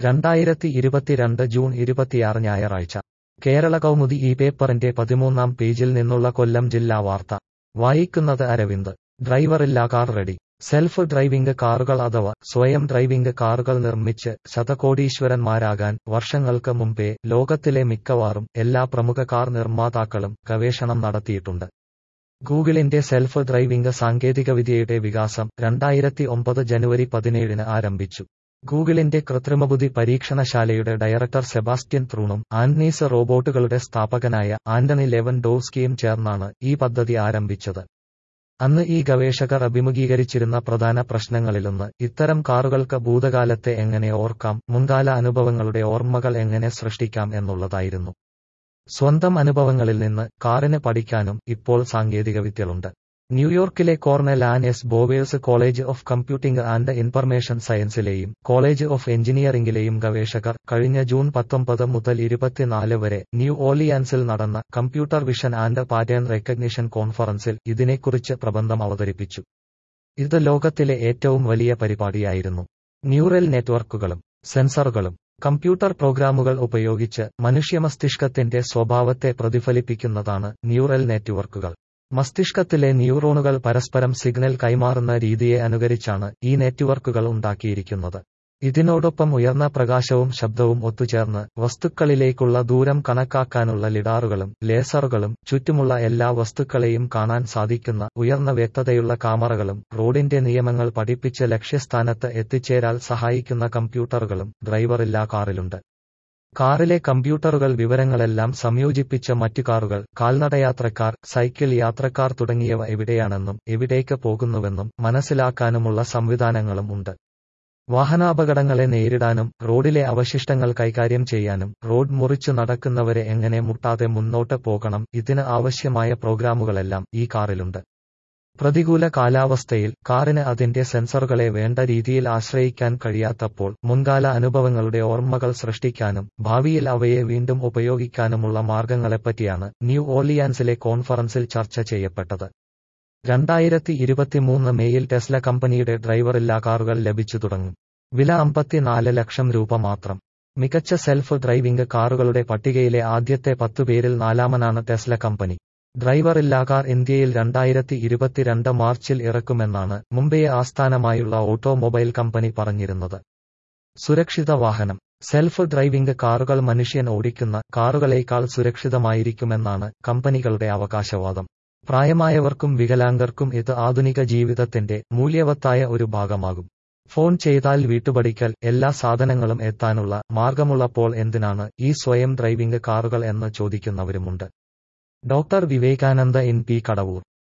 രണ്ടായിരത്തി ഇരുപത്തിരണ്ട് ജൂൺ ഇരുപത്തിയാറ് ഞായറാഴ്ച കേരള കൗമുദി ഈ പേപ്പറിന്റെ പതിമൂന്നാം പേജിൽ നിന്നുള്ള കൊല്ലം ജില്ലാ വാർത്ത വായിക്കുന്നത് അരവിന്ദ് ഡ്രൈവറില്ലാ കാർ റെഡി സെൽഫ് ഡ്രൈവിംഗ് കാറുകൾ അഥവാ സ്വയം ഡ്രൈവിംഗ് കാറുകൾ നിർമ്മിച്ച് ശതകോടീശ്വരന്മാരാകാൻ വർഷങ്ങൾക്ക് മുമ്പേ ലോകത്തിലെ മിക്കവാറും എല്ലാ പ്രമുഖ കാർ നിർമ്മാതാക്കളും ഗവേഷണം നടത്തിയിട്ടുണ്ട് ഗൂഗിളിന്റെ സെൽഫ് ഡ്രൈവിംഗ് സാങ്കേതികവിദ്യയുടെ വികാസം രണ്ടായിരത്തി ഒമ്പത് ജനുവരി പതിനേഴിന് ആരംഭിച്ചു ഗൂഗിളിന്റെ കൃത്രിമബുദ്ധി പരീക്ഷണശാലയുടെ ഡയറക്ടർ സെബാസ്റ്റ്യൻ ത്രൂണും ആൻഡ്നീസ് റോബോട്ടുകളുടെ സ്ഥാപകനായ ആന്റണി ലെവൻ ഡോവ്സ്കിയും ചേർന്നാണ് ഈ പദ്ധതി ആരംഭിച്ചത് അന്ന് ഈ ഗവേഷകർ അഭിമുഖീകരിച്ചിരുന്ന പ്രധാന പ്രശ്നങ്ങളിലൊന്ന് ഇത്തരം കാറുകൾക്ക് ഭൂതകാലത്തെ എങ്ങനെ ഓർക്കാം മുൻകാല അനുഭവങ്ങളുടെ ഓർമ്മകൾ എങ്ങനെ സൃഷ്ടിക്കാം എന്നുള്ളതായിരുന്നു സ്വന്തം അനുഭവങ്ങളിൽ നിന്ന് കാറിന് പഠിക്കാനും ഇപ്പോൾ സാങ്കേതികവിദ്യകളുണ്ട് ന്യൂയോർക്കിലെ Cornell Ann S Bowers college of computing and information സയൻസിലെയും കോളേജ് ഓഫ് എഞ്ചിനീയറിംഗിലെയും ഗവേഷകർ കഴിഞ്ഞ ജൂൺ പത്തൊമ്പത് മുതൽ ഇരുപത്തിനാല് വരെ ന്യൂ ഓർലിയാൻസിൽ നടന്ന computer vision and pattern recognition കോൺഫറൻസിൽ ഇതിനെക്കുറിച്ച് പ്രബന്ധം അവതരിപ്പിച്ചു ഇത് ലോകത്തിലെ ഏറ്റവും വലിയ പരിപാടിയായിരുന്നു ന്യൂറൽ നെറ്റ്വർക്കുകളും സെൻസറുകളും കമ്പ്യൂട്ടർ പ്രോഗ്രാമുകൾ ഉപയോഗിച്ച് മനുഷ്യമസ്തിഷ്കത്തിന്റെ സ്വഭാവത്തെ പ്രതിഫലിപ്പിക്കുന്നതാണ് ന്യൂറൽ നെറ്റ്വർക്കുകൾ മസ്തിഷ്കത്തിലെ ന്യൂറോണുകൾ പരസ്പരം സിഗ്നൽ കൈമാറുന്ന രീതിയെ അനുകരിച്ചാണ് ഈ നെറ്റ്വർക്കുകൾ ഉണ്ടാക്കിയിരിക്കുന്നത് ഇതിനോടൊപ്പം ഉയർന്ന പ്രകാശവും ശബ്ദവും ഒത്തുചേർന്ന് വസ്തുക്കളിലേക്കുള്ള ദൂരം കണക്കാക്കാനുള്ള ലിഡാറുകളും ലേസറുകളും ചുറ്റുമുള്ള എല്ലാ വസ്തുക്കളെയും കാണാൻ സാധിക്കുന്ന ഉയർന്ന വ്യക്തതയുള്ള കാമറകളും റോഡിന്റെ നിയമങ്ങൾ പഠിപ്പിച്ച് ലക്ഷ്യസ്ഥാനത്ത് എത്തിച്ചേരാൻ സഹായിക്കുന്ന കമ്പ്യൂട്ടറുകളും ഡ്രൈവറില്ലാ കാറിലുണ്ട് കാറിലെ കമ്പ്യൂട്ടറുകൾ വിവരങ്ങളെല്ലാം സംയോജിപ്പിച്ച മറ്റു കാറുകൾ കാൽനടയാത്രക്കാർ സൈക്കിൾ യാത്രക്കാർ തുടങ്ങിയവ എവിടെയാണെന്നും എവിടേക്ക് പോകുന്നുവെന്നും മനസ്സിലാക്കാനുമുള്ള സംവിധാനങ്ങളും ഉണ്ട് വാഹനാപകടങ്ങളെ നേരിടാനും റോഡിലെ അവശിഷ്ടങ്ങൾ കൈകാര്യം ചെയ്യാനും റോഡ് മുറിച്ചു നടക്കുന്നവരെ എങ്ങനെ മുട്ടാതെ മുന്നോട്ട് പോകണം ഇതിന് ആവശ്യമായ പ്രോഗ്രാമുകളെല്ലാം ഈ കാറിലുണ്ട് പ്രതികൂല കാലാവസ്ഥയിൽ കാറിന് അതിന്റെ സെൻസറുകളെ വേണ്ട രീതിയിൽ ആശ്രയിക്കാൻ കഴിയാത്തപ്പോൾ മുൻകാല അനുഭവങ്ങളുടെ ഓർമ്മകൾ സൃഷ്ടിക്കാനും ഭാവിയിൽ അവയെ വീണ്ടും ഉപയോഗിക്കാനുമുള്ള മാർഗങ്ങളെപ്പറ്റിയാണ് ന്യൂ ഓർലിയാൻസിലെ കോൺഫറൻസിൽ ചർച്ച ചെയ്യപ്പെട്ടത് രണ്ടായിരത്തി ഇരുപത്തിമൂന്ന് മെയിൽ ടെസ്ല കമ്പനിയുടെ ഡ്രൈവറില്ലാ കാറുകൾ ലഭിച്ചു തുടങ്ങും വില അമ്പത്തിനാല് ലക്ഷം രൂപ മാത്രം മികച്ച സെൽഫ് ഡ്രൈവിംഗ് കാറുകളുടെ പട്ടികയിലെ ആദ്യത്തെ പത്തുപേരിൽ നാലാമനാണ് ടെസ്ല കമ്പനി ഡ്രൈവറില്ലാ കാർ ഇന്ത്യയിൽ രണ്ടായിരത്തി ഇരുപത്തിരണ്ട് മാർച്ചിൽ ഇറക്കുമെന്നാണ് മുംബൈ ആസ്ഥാനമായുള്ള ഓട്ടോമൊബൈൽ കമ്പനി പറഞ്ഞിരുന്നത് സുരക്ഷിത വാഹനം സെൽഫ് ഡ്രൈവിംഗ് കാറുകൾ മനുഷ്യൻ ഓടിക്കുന്ന കാറുകളേക്കാൾ സുരക്ഷിതമായിരിക്കുമെന്നാണ് കമ്പനികളുടെ അവകാശവാദം പ്രായമായവർക്കും വികലാംഗർക്കും ഇത് ആധുനിക ജീവിതത്തിന്റെ മൂല്യവത്തായ ഒരു ഭാഗമാകും ഫോൺ ചെയ്താൽ വീട്ടുപടിക്കൽ എല്ലാ സാധനങ്ങളും എത്താനുള്ള മാർഗമുള്ളപ്പോൾ എന്തിനാണ് ഈ സ്വയം ഡ്രൈവിംഗ് കാറുകൾ എന്ന് ചോദിക്കുന്നവരുമുണ്ട് doctor Vivekananda N P Kadavoor